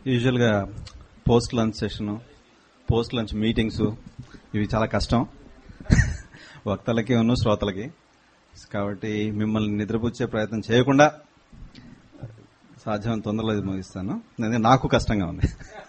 యూజువల్గా post lunch session post lunch meetings ఇవి చాలా కష్టం వక్తలకి ఉన్న శ్రోతలకి కాబట్టి మిమ్మల్ని నిద్రపుచ్చే ప్రయత్నం చేయకుండా సాధ్యమైన తొందరలో ఇది ముగిస్తాను ఎందుకంటే నాకు కష్టంగా ఉంది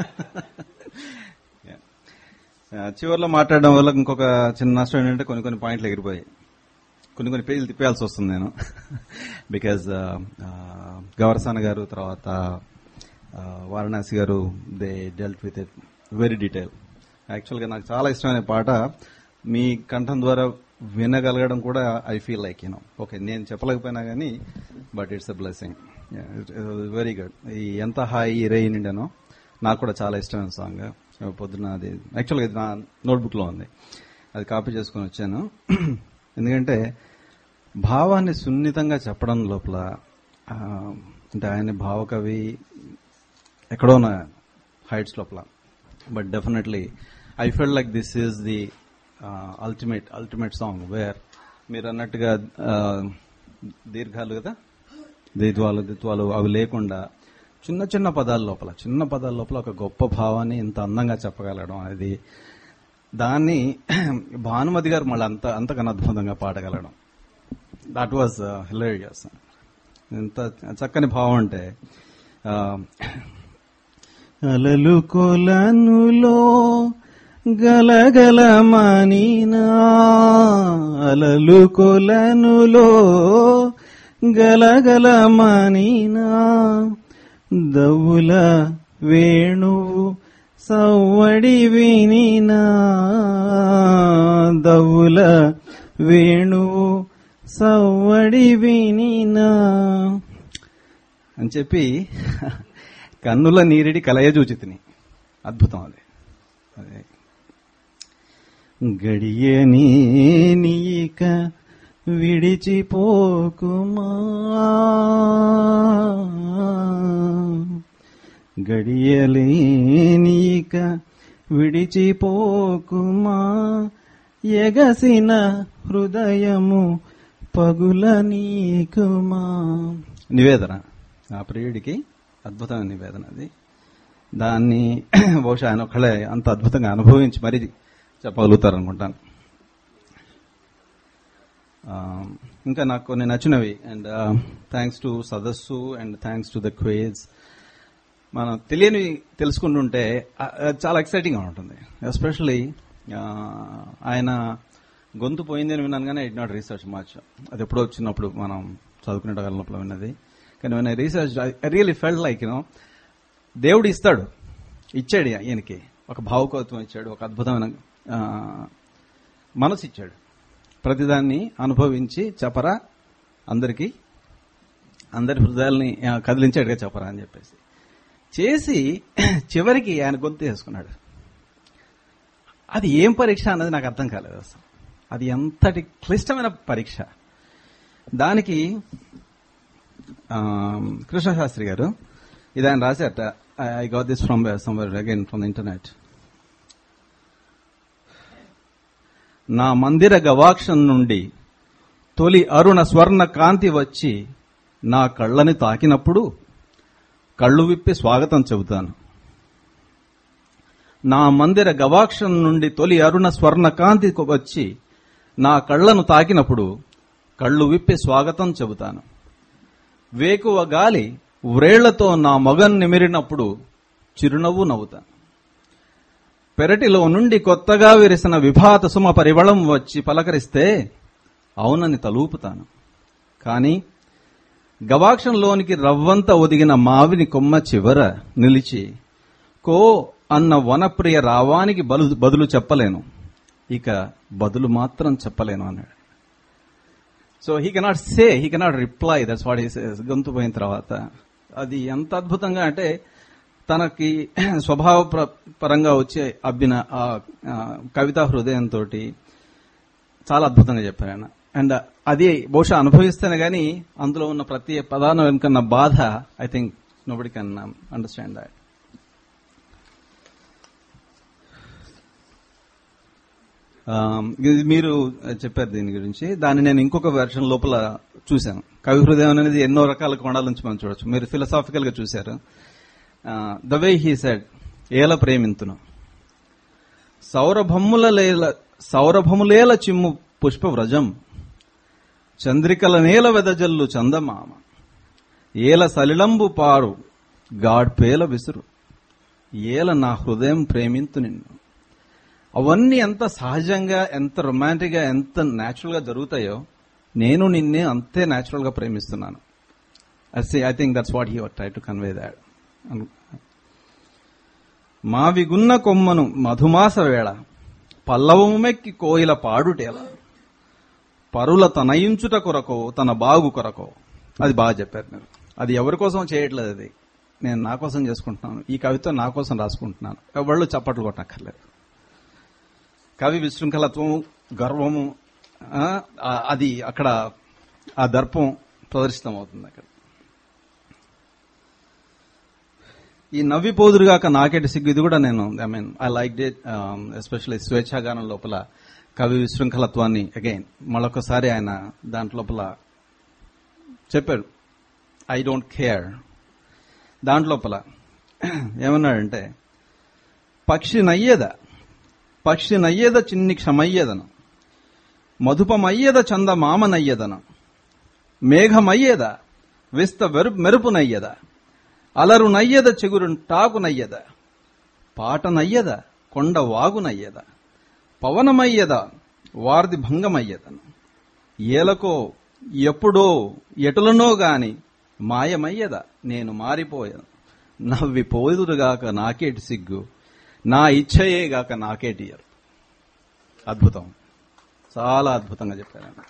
Yeah. చివరిలో మాట్లాడడం వల్ల ఇంకొక చిన్న నష్టం ఏంటంటే కొన్ని కొన్ని పాయింట్లు ఎగిరిపోయాయి కొన్ని కొన్ని పేజీలు తిప్పేయాల్సి వస్తుంది నేను బికాజ్ గవర్సాన గారు తర్వాత uh, వారణాసి గారు they dealt with it very detail యాక్చువల్గా నాకు చాలా ఇష్టమైన పాట మీ కంఠం ద్వారా వినగలగడం కూడా I feel like you know okay నేను చెప్పలేకపోయినా కానీ but it's a blessing very good ఈ ఎంత హాయి రే నిండానో నాకు కూడా చాలా ఇష్టమైన సాంగ్ పొద్దున అది యాక్చువల్గా ఇది నా నోట్బుక్ లో ఉంది అది కాపీ చేసుకొని వచ్చాను ఎందుకంటే భావాన్ని సున్నితంగా చెప్పడం లోపల ఆ, అంటే ఆయన భావకవి ఎక్కడో ఉన్న హైట్స్ లోపల but definitely I felt like this is the ultimate ultimate song where మీరు అన్నట్టుగా ఆ, దీర్ఘాలు కదా ద్విత్వాలు ద్విత్వాలు అవి లేకుండా చిన్న చిన్న పదాల లోపల చిన్న పదాల లోపల ఒక గొప్ప భావాన్ని ఇంత అందంగా చెప్పగలడం అది దాన్ని భానుమతి గారు మళ్ళీ అంత అంతకన్నా అద్భుతంగా పాడగలడం దట్ వాజ్ హిలేరియస్ ఎంత చక్కని భావం అంటే ఆ, అలలు కొలనులో గలగలమనినా అలలు కొలనులో గలగలమనినా దవుల వేణువు సవ్వడి వినినా దవుల వేణువు సవ్వడి వినినా అని చెప్పి కన్నుల నీరిడి కలయజూచితిని అద్భుతం అది అదే గడియని నీక విడిచిపోకుమా గడియలేనీక విడిచిపోకుమా ఎగసిన హృదయము పగుల నీకుమా నివేదన ఆ ప్రియుడికి అద్భుతమైన నివేదన అది దాన్ని బహుశా ఆయన ఒకళ్ళే అంత అద్భుతంగా అనుభవించి మరీ చెప్పగలుగుతారు అనుకుంటాను ఆ, ఇంకా నాకు కొన్ని నచ్చినవి అండ్ థ్యాంక్స్ టు సదస్సు and thanks to the quiz మనం తెలియని తెలుసుకుంటుంటే ఆ, ఆ, చాలా ఎక్సైటింగ్గా ఉంటుంది ఎస్పెషల్లీ ఆయన గొంతు పోయింది అని విన్నాను కానీ ఇట్ నాట్ రీసెర్చ్ మచ్ అది ఎప్పుడో వచ్చినప్పుడు మనం చదువుకునే కాలంలో విన్నది కానీ నేను research I really felt like you know దేవుడు ఇస్తాడు ఇచ్చాడు ఈయనకి ఒక భావుకత్వం ఇచ్చాడు ఒక అద్భుతమైన ఆ, మనసు ఇచ్చాడు ప్రతిదాన్ని అనుభవించి చెప్పరా అందరికీ అందరి హృదయాల్ని ఆ, కదిలించాడుగా చెప్పరా అని చెప్పేసి చేసి చివరికి ఆయన గొంతు వేసుకున్నాడు అది ఏం పరీక్ష అన్నది నాకు అర్థం కాలేదు అసలు అది ఎంతటి క్లిష్టమైన పరీక్ష దానికి ఆ, కృష్ణశాస్త్రి గారు ఇది ఆయన రాశారట I got this from somewhere again from internet నా మందిర గవాక్షం నుండి తొలి అరుణ స్వర్ణ కాంతి వచ్చి నా కళ్ళని తాకినప్పుడు కళ్ళు విప్పి స్వాగతం చెబుతాను నా మందిర గవాక్షం నుండి తొలి అరుణ స్వర్ణ కాంతి వచ్చి నా కళ్ళను తాకినప్పుడు కళ్ళు విప్పి స్వాగతం చెబుతాను వేకువ గాలి వ్రేళ్లతో నా మొగన్ నిమిరినప్పుడు చిరునవ్వు నవ్వుతాను పెరటిలో నుండి కొత్తగా విరిసిన విభాత సుమ పరివళం వచ్చి పలకరిస్తే అవునని తలూపుతాను కాని గవాక్షంలోనికి రవ్వంత ఒదిగిన మావిని కొమ్మ చివర నిలిచి కో అన్న వనప్రియ రావానికి బలు బదులు చెప్పలేను ఇక బదులు మాత్రం చెప్పలేను అన్నాడు so he cannot say he cannot reply that's what he గొంతు పోయిన తర్వాత అది ఎంత అద్భుతంగా అంటే తనకి స్వభావ ప్ర- పరంగా వచ్చే అబ్బిన ఆ ఆ కవితా హృదయంతో చాలా అద్భుతంగా చెప్పారు ఆయన అండ్ అది బహుశా అనుభవిస్తేనే గానీ అందులో ఉన్న ప్రతి పదాన వెనుకన్న బాధ I think nobody can understand that ఇది మీరు చెప్పారు దీని గురించి దాన్ని నేను ఇంకొక వెర్షన్ లోపల చూశాను కవి హృదయం అనేది ఎన్నో రకాల కోణాల నుంచి మనం చూడొచ్చు మీరు ఫిలసాఫికల్ గా చూశారు ద వే హీ సెడ్ ఏల ప్రేమింతును సౌరభముల లేల సౌరభములేల చిమ్ము పుష్పవ్రజం చంద్రికల నేల వెదజల్లు చందమామ ఏల సలిలంబు పారు గాడ్పేల విసురు ఏల నా హృదయం ప్రేమింతు నిన్ను అవన్నీ ఎంత సహజంగా ఎంత రొమాంటిక్ గా ఎంత న్యాచురల్ గా జరుగుతాయో నేను నిన్నే అంతే న్యాచురల్ గా ప్రేమిస్తున్నాను I think that's what he try to convey that మావిగున్న కొమ్మను మధుమాస వేళ పల్లవముమెక్కి కోయిల పాడుటేల పరుల తనయించుట కొరకో తన బాగు కొరకో అది బాగా చెప్పారు మీరు అది ఎవరి కోసం చేయట్లేదు అది నేను నా కోసం చేసుకుంటున్నాను ఈ కవిత్వం నా కోసం రాసుకుంటున్నాను ఎవళ్ళు చప్పట్లు కొట్టక్కర్లేదు కవి విశృంఖలత్వము గర్వము ఆ, ఆ- అది అక్కడ ఆ దర్పం ప్రదర్శితం అవుతుంది అక్కడ ఈ నవ్వి పోదురుగాక నాకేటి సిగ్గు ఇది కూడా నేను I mean I like it especially స్వేచ్ఛాగానం లోపల కవి విశృంఖలత్వాన్ని అగైన్ మళ్ళొకసారి ఆయన దాంట్ లోపల చెప్పాడు ఐ డోంట్ కేర్ దాంట్లోపల ఏమన్నాడంటే పక్షి నయ్యేద పక్షి నయ్యేద చిన్ని క్షమయ్యేదను మధుపమయ్యేద చంద మామనయ్యేదను మేఘమయ్యేద విస్త వెరు మెరుపు నయ్యద అలరు నయ్యద చెగురు టాకు నయ్యద పాట నయ్యద కొండ వాగు నయ్యద పవనమయ్యద వారిది భంగమయ్యదను ఏలకో ఎప్పుడో ఎటులనో గాని మాయమయ్యద నేను మారిపోయాను నవ్వి పోదురుగాక నాకేటి సిగ్గు నా ఇచ్చయేగాక నాకేటి ఎరుపు. అద్భుతం చాలా అద్భుతంగా చెప్పారు ఆయన.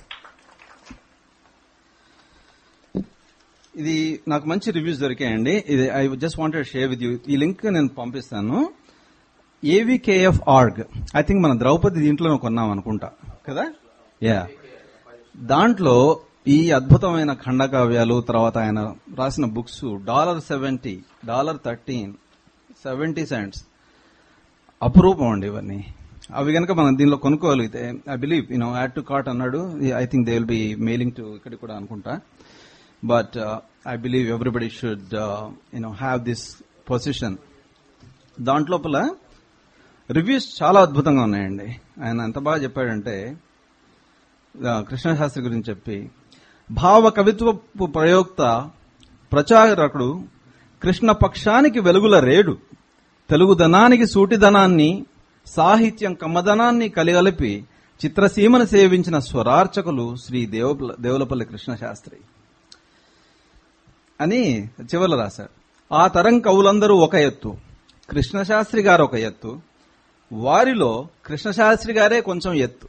ఇది నాకు మంచి రివ్యూస్ దొరికాయండి ఇది I just wanted share with you ఈ లింక్ నేను పంపిస్తాను ఏవికేఎఫ్ ఆర్గ్ ఐ థింక్ మన ద్రౌపది దీంట్లో కొన్నాం అనుకుంటా కదా యా దాంట్లో ఈ అద్భుతమైన ఖండకావ్యాలు తర్వాత ఆయన రాసిన books dollar seventy dollar thirteen seventy cents అపురూపం అండి ఇవన్నీ అవి కనుక మనం దీనిలో కొనుక్కోగలిగితే I believe you know add to cart అన్నాడు I think they will be mailing to ఇక్కడికి కూడా అనుకుంటా but I believe everybody should you know have this position దాంట్లోపల రివ్యూస్ చాలా అద్భుతంగా ఉన్నాయండి ఆయన ఎంత బాగా చెప్పాడంటే ఆ, కృష్ణశాస్త్రి గురించి చెప్పి భావ కవిత్వపు ప్రయోక్త ప్రచారకుడు కృష్ణ పక్షానికి వెలుగుల రేడు తెలుగుదనానికి సూటిదనాన్ని సాహిత్యం కమ్మదనాన్ని కలిగలిపి చిత్రసీమను సేవించిన స్వరార్చకులు శ్రీ దేవపల దేవులపల్లి కృష్ణశాస్త్రి అని చివర్లో రాశారు ఆ తరం కవులందరూ ఒక ఎత్తు కృష్ణశాస్త్రి గారు ఒక ఎత్తు వారిలో కృష్ణశాస్త్రి గారే కొంచెం ఎత్తు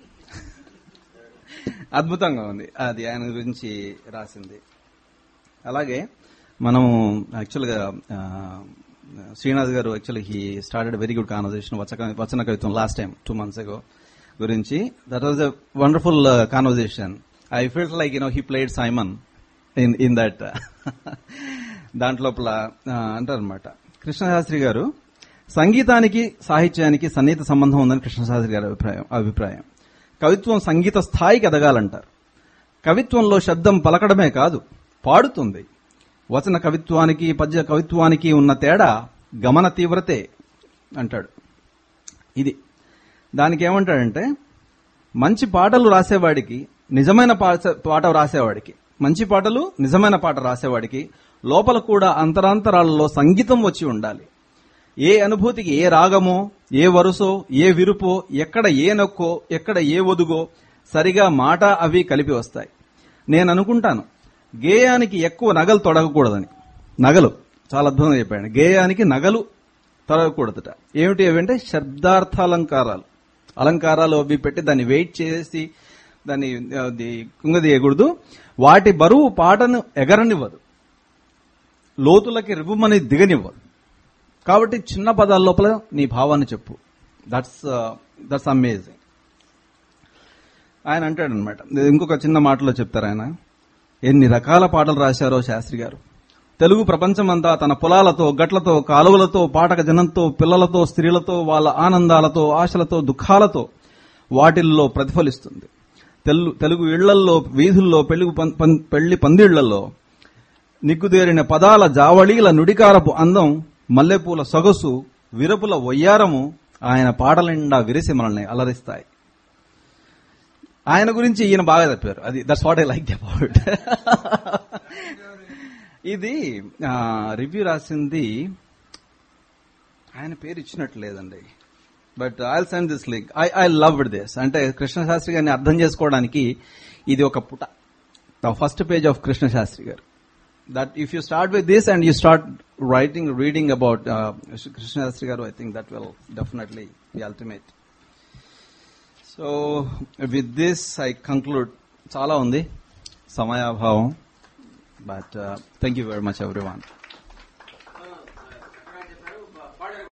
అద్భుతంగా ఉంది అది ఆయన గురించి రాసింది అలాగే మనం యాక్చువల్గా ఆ, శ్రీనాథ్ గారు actually he started very good conversation వచన కవిత్వం last time two months ago గురించి that was a wonderful conversation I felt like you know he played Simon in in that దాంట్లోపల అంటారనమాట కృష్ణశాస్త్రి గారు సంగీతానికి సాహిత్యానికి సన్నిహిత సంబంధం ఉందని కృష్ణశాస్త్రి గారి అభిప్రాయం అభిప్రాయం కవిత్వం సంగీత స్థాయికి ఎదగాలంటారు కవిత్వంలో శబ్దం పలకడమే కాదు పాడుతుంది వచన కవిత్వానికి పద్య కవిత్వానికి ఉన్న తేడా గమన తీవ్రతే అంటాడు ఇది దానికి ఏమంటాడంటే మంచి పాటలు రాసేవాడికి నిజమైన పా- పాట రాసేవాడికి మంచి పాటలు నిజమైన పాట రాసేవాడికి లోపల కూడా అంతరాంతరాలలో సంగీతం వచ్చి ఉండాలి ఏ అనుభూతికి ఏ రాగమో ఏ వరుసో ఏ విరుపో ఎక్కడ ఏ నొక్కో ఎక్కడ ఏ ఒదుగో సరిగా మాట అవి కలిపి వస్తాయి నేను అనుకుంటాను గేయానికి ఎక్కువ నగలు తొడగకూడదని నగలు చాలా అద్భుతంగా చెప్పాడు గేయానికి నగలు తొడగకూడదట ఏమిటి అవి అంటే శబ్దార్థ అలంకారాలు అలంకారాలు అవి పెట్టి దాన్ని వెయిట్ చేసి దాన్ని అది కుంగదీయకూడదు వాటి బరువు పాటను ఎగరనివ్వదు లోతులకి రివ్వుమని దిగనివ్వదు కాబట్టి చిన్న పదాల లోపల నీ భావాన్ని చెప్పు దట్స్ దట్స్ అమేజింగ్ ఆయన అంటాడు అనమాట ఇంకొక చిన్న మాటలో చెప్తారు ఆయన ఎన్ని రకాల పాటలు రాశారో శాస్త్రి గారు తెలుగు ప్రపంచమంతా తన పొలాలతో గట్లతో కాలువలతో పాటక జనంతో పిల్లలతో స్త్రీలతో వాళ్ళ ఆనందాలతో ఆశలతో దుఃఖాలతో వాటిల్లో ప్రతిఫలిస్తుంది తెలు తెలుగు ఇళ్లల్లో వీధుల్లో పెళ్లి పెళ్లి పందిళ్లలో నిగ్గుదేరిన పదాల జావళీల నుడికారపు అందం మల్లెపూల సొగసు విరపుల వయ్యారము ఆయన పాటల నిండా విరిసి మనల్ని అలరిస్తాయి ఆయన గురించి ఈయన బాగా చెప్పారు అది that's what I like about ఇది రివ్యూ రాసింది ఆయన పేరు ఇచ్చినట్టు లేదండి but I send this link I I love this అంటే కృష్ణశాస్త్రి గారిని అర్థం చేసుకోవడానికి ఇది ఒక పుట the first page of Krishnasastri గారు that if you start with this and you start writing reading about Krishnasastri గారు I think that will definitely the ultimate so with this I conclude చాలా ఉంది సమయాభావం but thank you very much every one